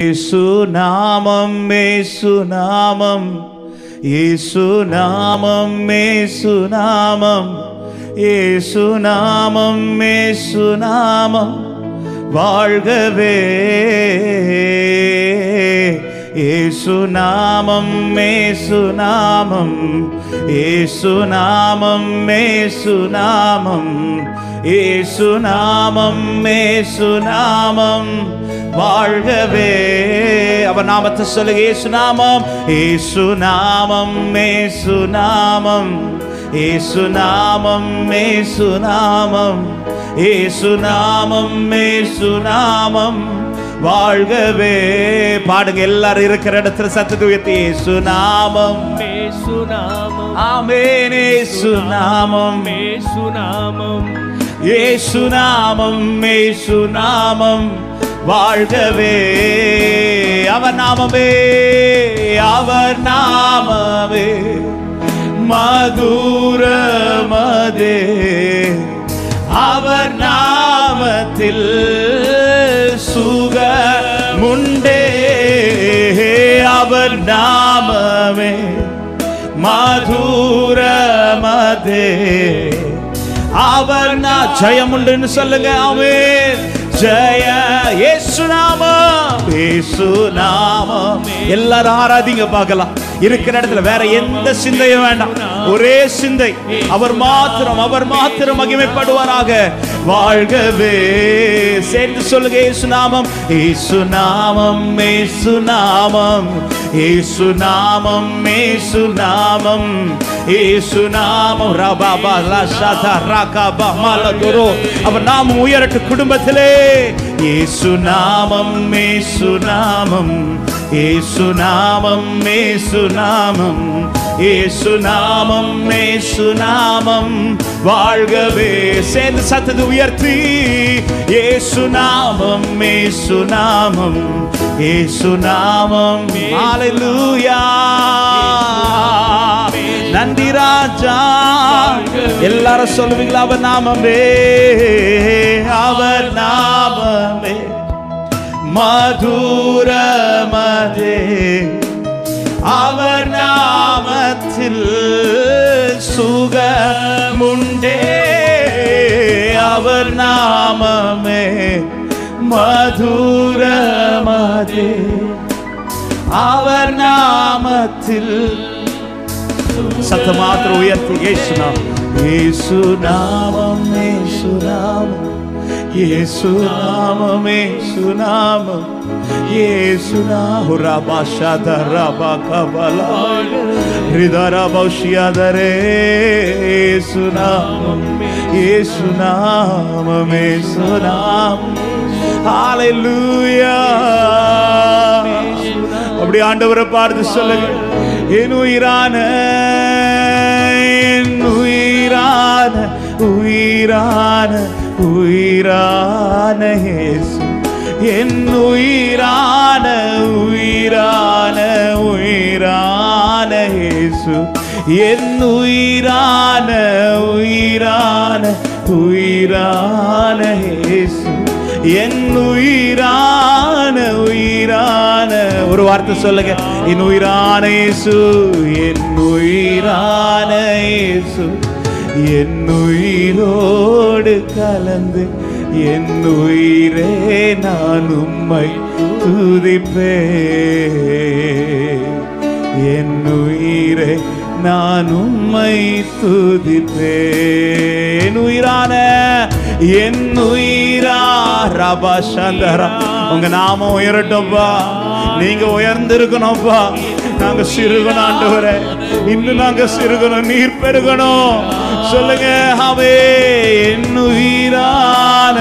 യേശുനാമം യേശുനാമം യേശുനാമം യേശുനാമം യേശുനാമം യേശുനാമം வாழ்கவே യേശുനാമം യേശുനാമം യേശുനാമം യേശുനാമം യേശുനാമം യേശുനാമം வாழ்கவே அவர் நாமத்தை சொல்லுங்க இயேசுநாமம் இயேசுநாமம் இயேசுநாமம் இயேசுநாமம் இயேசுநாமம் இயேசுநாமம் இயேசுநாமம் வாழ்கவே பாடுங்க எல்லாரும் இருக்கிற இடத்துல சத்தத்தை உயர்த்தி இயேசுநாமம் சுனாமம் ஆமென் இயேசுநாமம் சுனாமம் இயேசுநாமம் இயேசுநாமம் வாழ்கவே அவர் நாமமே அவர் நாமமே மதுரமதே அவர் நாமத்தில் சுகமுண்டே அவர் நாமமே மதுரமதே அவர் நான் ஜெயம் உண்டுன்னு சொல்லுங்க ஆமென் ஜெய இயேசுநாமம் இயேசுநாமம் எல்லாரும் ஆராதிங்க பார்க்கலாம் இருக்கிற இடத்துல வேற எந்த சிந்தையும் வேண்டாம் ஒரே சிந்தை அவர் மாத்திரம் அவர் மாத்திரம் மகிமைப்படுவாராக வாழ்கவே சேர்ந்து சொல்லுங்க இயேசுநாமம் இயேசுநாமம் இயேசுநாமம் இயேசுநாமம் இயேசுநாமம் இயேசுநாமம் ரபாபா லஷதா ரகாபா மலதுரோ அவர் நாமம் உயரட்டு குடும்பத்திலே இயேசுநாமம் இயேசுநாமம் இயேசுநாமம் இயேசுநாமம் இயேசுநாமம் இயேசுநாமம் வாழ்கவே சேர்ந்து சத்தது உயர்த்தி இயேசுநாமம் இயேசுநாமம் இயேசுநாமம் ஹalleluya நன்றி ராஜா எல்லாரும் சொல்லுவீங்களா அவர் நாமமே அவர் நாமமே மதுரமதே அவர் நாமத்தில் சுகமுண்டே அவர் நாமமே மதுரமதே அவர் நாமத்தில் சத்த மாத்திரம் உயர்த்தி இயேசுநாமம் இயேசுநாமம் இயேசுநாமம் இயேசுநாமம் இயேசுநாமம் ரபாஷத ரபகபல ஹிதரபௌஷியதரே இயேசுநாமம் இயேசுநாமம் இயேசுநாமம் ஹalleluya அப்படி ஆண்டவரை பார்த்து சொல்லுங்க என் உயிரான என் உயிரான உயிரான உயிரான இயேசு என் உயிரான உயிரான உயிரான இயேசு என் உயிரான உயிரான உயிரான இயேசு என் உயிரான உயிரான ஒரு வார்த்தை சொல்லுங்க என் உயிரான இயேசு என் உயிரான இயேசு என் உயிரோடு கலந்து என் உயிரே நான் உம்மை துதிப்பே என் உயிரே நான் உம்மை துதிப்பேன் உயிரான என் உயிரா ரபா சந்தரா உங்க நாமம் உயரட்டும்ப்பா நீங்க உயர்ந்திருக்கணும்ப்பா நாங்க சிறுகணும் ஆண்டவரே இன்னும் நாங்க சிறுகணும் நீர் பெருகணும் சொல்லுங்க அவே என் உயிரான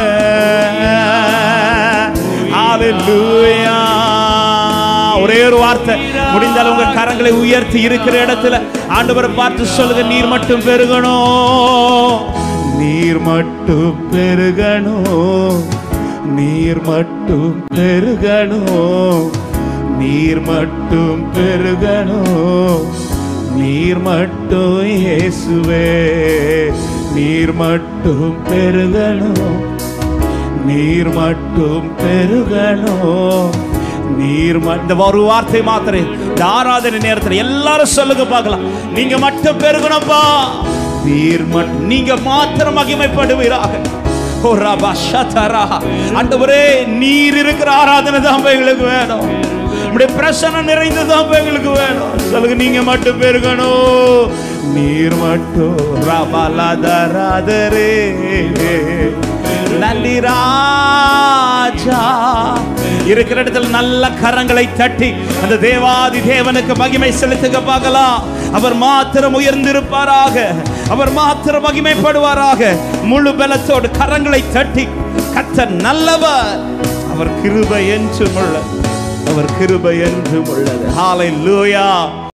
ஹalleluya ஒரே ஒரு வார்த்தை முடிந்தால் உங்க கரங்களை உயர்த்தி இருக்கிற இடத்துல ஆண்டவரை பார்த்து சொல்லுங்க நீர் மட்டும் பெருகணும் நீர் மட்டும் பெருகணும் நீர் மட்டும் பெருகணும் நீர் மட்டும் பெருகணும் நீர் மட்டும் இயேசுவே நீர் மட்டும் பெருகணும் நீர் மட்டும் பெருகணும் நீர் ம- இந்த ஒரு வார்த்தை மாத்திரம் இந்த ஆராதனை நேரத்தில் எல்லாரும் சொல்லுங்க பார்க்கலாம் நீங்க மட்டும் பெருகணும்ப்பா நீர் மட்டும் நீங்க மாத்திரம் மகிமைப்படுவீராக ஓ ரபா ஷதரா ஆண்டவரே நீர் இருக்கிற ஆராதனை தான் எங்களுக்கு வேணும் உடைய பிரசனம் நிறைந்ததான் எங்களுக்கு வேணும் சொல்லுங்க நீங்க மட்டும் பெருகணும் நீர் மட்டும் ரபலதரதரே நன்றி ராஜா இருக்கிற இடத்துல நல்ல கரங்களை தட்டி அந்த தேவாதி தேவனுக்கு மகிமை செலுத்துக பார்க்கலாம் அவர் மாத்திரம் உயர்ந்திருப்பாராக அவர் மாத்திரம் மகிமைப்படுவாராக முழு பலத்தோடு கரங்களை தட்டி கர்த்தர் நல்லவர் அவர் கிருபை என்றும் உள்ளது அவர் கிருபை என்றும் உள்ளது ஹalleluya